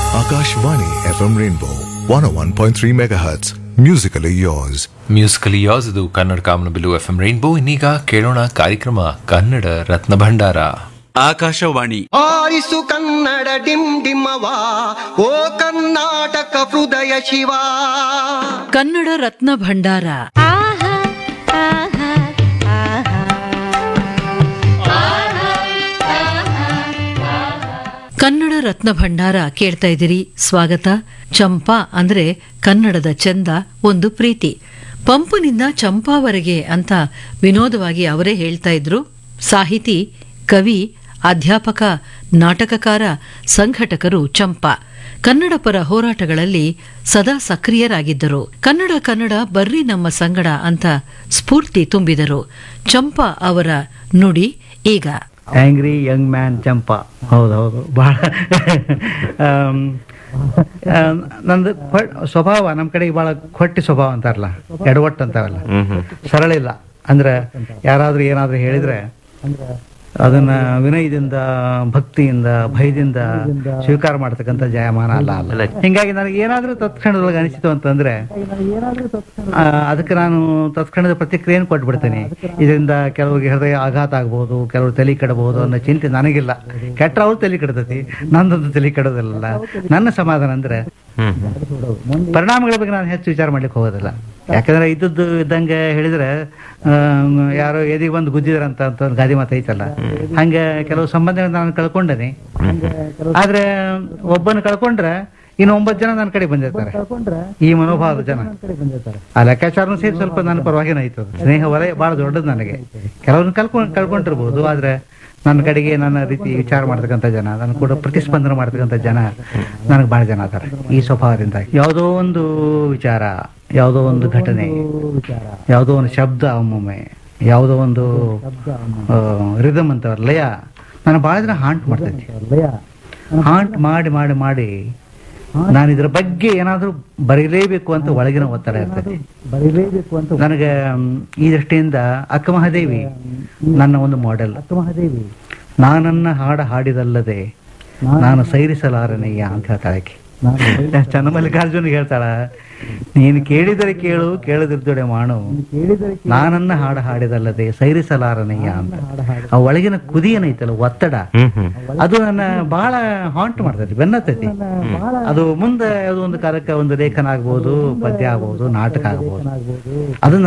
Akashvani FM Rainbow 101.3 MHz. Musically yours. Musically yours ಇದು ಕನ್ನಡ ಕಾಮನಬಿಲ್ಲು F M rainbow ಇನ್ನೀಗ ಕೇಳೋಣ ಕಾರ್ಯಕ್ರಮ ಕನ್ನಡ ರತ್ನ ಭಂಡಾರ ಆಕಾಶವಾಣಿ ಆರಿಸು ಕನ್ನಡ ಡಿಮ್ ಡಿಮವಾ ಓ ಕರ್ನಾಟಕ ಹೃದಯ ಶಿವ ಕನ್ನಡ ರತ್ನ ಭಂಡಾರ ಕನ್ನಡ ರತ್ನ ಭಂಡಾರ ಕೇಳ್ತಾ ಇದ್ದೀರಿ ಸ್ವಾಗತ ಚಂಪಾ ಅಂದ್ರೆ ಕನ್ನಡದ ಚಂದ ಒಂದು ಪ್ರೀತಿ ಪಂಪನಿಂದ ಚಂಪಾವರೆಗೆ ಅಂತ ವಿನೋದವಾಗಿ ಅವರೇ ಹೇಳ್ತಾ ಇದ್ರು ಸಾಹಿತಿ ಕವಿ ಅಧ್ಯಾಪಕ ನಾಟಕಕಾರ ಸಂಘಟಕರು ಚಂಪಾ ಕನ್ನಡ ಪರ ಹೋರಾಟಗಳಲ್ಲಿ ಸದಾ ಸಕ್ರಿಯರಾಗಿದ್ದರು ಕನ್ನಡ ಕನ್ನಡ ಬರ್ರಿ ನಮ್ಮ ಸಂಗಡ ಅಂತ ಸ್ಫೂರ್ತಿ ತುಂಬಿದರು ಚಂಪಾ ಅವರ ನುಡಿ ಈಗ ಆಂಗ್ರಿ ಯಂಗ್ ಮ್ಯಾನ್ ಚಂಪಾ ಹೌದು ಹೌದು ಬಹಳ ಆಮ್, ಆಮ್, ನಂದು ಕ್ವ- ಸ್ವಭಾವ ನಮ್ಮ ಕಡೆಗೆ ಬಹಳ ಕೊಟ್ಟಿ ಸ್ವಭಾವ ಅಂತಾರಲ್ಲ ಎಡವಟ್ಟು ಅಂತಾರಲ್ಲ ಸರಳ ಇಲ್ಲ ಅಂದ್ರೆ ಯಾರಾದ್ರೂ ಏನಾದ್ರೂ ಹೇಳಿದ್ರೆ ಅದನ್ನ ವಿನಯದಿಂದ ಭಕ್ತಿಯಿಂದ ಭಯದಿಂದ ಸ್ವೀಕಾರ ಮಾಡ್ತಕ್ಕಂಥ ಜಯಮಾನ ಅಲ್ಲ ಅಲ್ಲ ಹಿಂಗಾಗಿ ನನಗೆ ಏನಾದ್ರೂ ತತ್ಕ್ಷಣದೊಳಗೆ ಅನಿಸಿತು ಅಂತಂದ್ರೆ ಆ, ಅದಕ್ಕೆ ನಾನು ತತ್ಕ್ಷಣದ ಪ್ರತಿಕ್ರಿಯೆಯನ್ನು ಕೊಟ್ಬಿಡ್ತೇನೆ ಇದರಿಂದ ಕೆಲವರಿಗೆ ಹೃದಯ ಆಘಾತ ಆಗ್ಬೋದು ಕೆಲವರು ತಲೆ ಕೆಡಬಹುದು ಅನ್ನೋ ಚಿಂತೆ ನನಗಿಲ್ಲ ಕೆಟ್ಟ ಅವ್ರು ತಲೆ ಕೆಡತೈತಿ ನಂದೊಂದು ತಲೆ ಕೆಡೋದಿಲ್ಲ ನನ್ನ ಸಮಾಧಾನ ಅಂದ್ರೆ ಪರಿಣಾಮಗಳ ಬಗ್ಗೆ ನಾನು ಹೆಚ್ಚು ವಿಚಾರ ಮಾಡ್ಲಿಕ್ಕೆ ಹೋಗೋದಿಲ್ಲ ಯಾಕಂದ್ರೆ ಇದ್ದದ್ದು ಇದ್ದಂಗೆ ಹೇಳಿದ್ರೆ ಆ, ಯಾರೋ ಎದಿಗೆ ಬಂದು ಗುದ್ದಿದ್ರಂತ ಅಂತ ಒಂದು ಗಾದಿ ಮಾತು ಐತಲ್ಲ ಹಂಗೆ ಕೆಲವು ಸಂಬಂಧಗಳನ್ನ ನಾನು ಕಳ್ಕೊಂಡೇನೆ ಆದ್ರೆ ಒಬ್ಬನ ಕಳ್ಕೊಂಡ್ರೆ ಇನ್ನು ಒಂಬತ್ತು ಜನ ನನ್ನ ಕಡೆ ಬಂದಿರ್ತಾರೆ ಈ ಮನೋಭಾವದ ಜನ ಆ ಲೆಕ್ಕಾಚಾರನೂ ಸೇರಿ ಸ್ವಲ್ಪ ನನ್ನ ಪರವಾಗಿನ ಆಯ್ತು ಅದು. ಸ್ನೇಹ ವಲಯ ಬಹಳ ದೊಡ್ಡದು ನನಗೆ ಕೆಲವ್ರನ್ನ ಕಳ್ಕೊಂಡ್ ಕಳ್ಕೊಂಡಿರ್ಬೋದು ಆದ್ರೆ ನನ್ನ ಕಡೆಗೆ ನನ್ನ ರೀತಿ ವಿಚಾರ ಮಾಡ್ತಕ್ಕಂಥ ಜನ ನನ್ನ ಕೂಡ ಪ್ರತಿಸ್ಪಂದನೆ ಮಾಡ್ತಕ್ಕಂಥ ಜನ ನನಗೆ ಬಹಳ ಜನ ಅದಾರೆ ಈ ಸ್ವಭಾವದಿಂದ ಯಾವುದೋ ಒಂದು ವಿಚಾರ ಯಾವುದೋ ಒಂದು ಘಟನೆ ಯಾವುದೋ ಒಂದು ಶಬ್ದ ಒಮ್ಮೊಮ್ಮೆ ಯಾವುದೋ ಒಂದು ರಿದಮ್ ಅಂತವ್ರ ಲಯ ನಾನು ಬಹಳ ದಿನ ಹಾಂಟ್ ಮಾಡ್ತೈತಿ ಹಾಂಟ್ ಮಾಡಿ ಮಾಡಿ ಮಾಡಿ ನಾನು ಇದ್ರ ಬಗ್ಗೆ ಏನಾದ್ರೂ ಬರೀಲೇಬೇಕು ಅಂತ ಒಳಗಿನ ಒತ್ತಡ ಇರ್ತದೆ ಬರೀಲೇಬೇಕು ಅಂತ ನನಗೆ ಮ್, ಈ ದೃಷ್ಟಿಯಿಂದ ಅಕ್ಕ ಮಹಾದೇವಿ ನನ್ನ ಒಂದು ಮಾಡೆಲ್ ಅಕ್ಕ ಮಹಾದೇವಿ ನಾನನ್ನ ಹಾಡ ಹಾಡಿದಲ್ಲದೆ ನಾನು ಸೈರಿಸಲಾರನಯ್ಯ ಅಂತ ಹೇಳ್ತಾಳೆ ಆಕೆ ಚನ್ನಮಲ್ಲಿಕಾರ್ಜುನ್ ಹೇಳ್ತಾಳ ನೀನು ಕೇಳಿದರೆ ಕೇಳು ಕೇಳದಿದ್ದೊಡೆ ಮಾಡು ನಾನನ್ನ ಹಾಡ ಹಾಡಿದಲ್ಲದೆ ಸೈರಿಸಲಾರನಯ್ಯ ಅಂತ ಆ ಒಳಗಿನ ಕುದಿ ಏನೈತಲ್ಲ ಒತ್ತಡ ಅದು ನನ್ನ ಬಹಳ ಹಾಂಟ್ ಮಾಡ್ತೈತಿ ಬೆನ್ನತ್ತೈತಿ ಅದು ಮುಂದೆ ಯಾವುದೋ ಒಂದು ಕಾಲಕ್ಕೆ ಒಂದು ಲೇಖನ ಆಗ್ಬೋದು ಪದ್ಯ ಆಗ್ಬೋದು ನಾಟಕ ಆಗ್ಬೋದು ಅದು